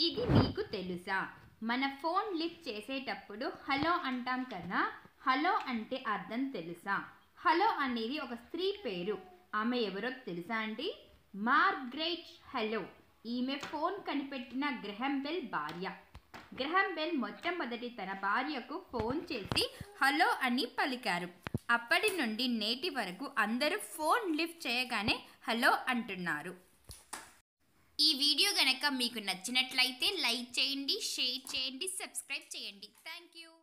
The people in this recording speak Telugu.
ఇది మీకు తెలుసా మన ఫోన్ లిఫ్ట్ చేసేటప్పుడు హలో అంటాం కదా హలో అంటే అర్థం తెలుసా హలో అనేది ఒక స్త్రీ పేరు ఆమె ఎవరో తెలుసా అండి మార్గ్రెట్ హలో ఈమె ఫోన్ కనిపెట్టిన గ్రహం బెల్ భార్య గ్రహం బెల్ మొట్టమొదటి తన భార్యకు ఫోన్ చేసి హలో అని పలికారు అప్పటి నుండి నేటి వరకు అందరూ ఫోన్ లిఫ్ట్ చేయగానే హలో అంటున్నారు ఈ వీడియో గనక మీకు నచ్చినట్లయితే లైక్ చేయండి షేర్ చేయండి సబ్స్క్రైబ్ చేయండి థ్యాంక్ యూ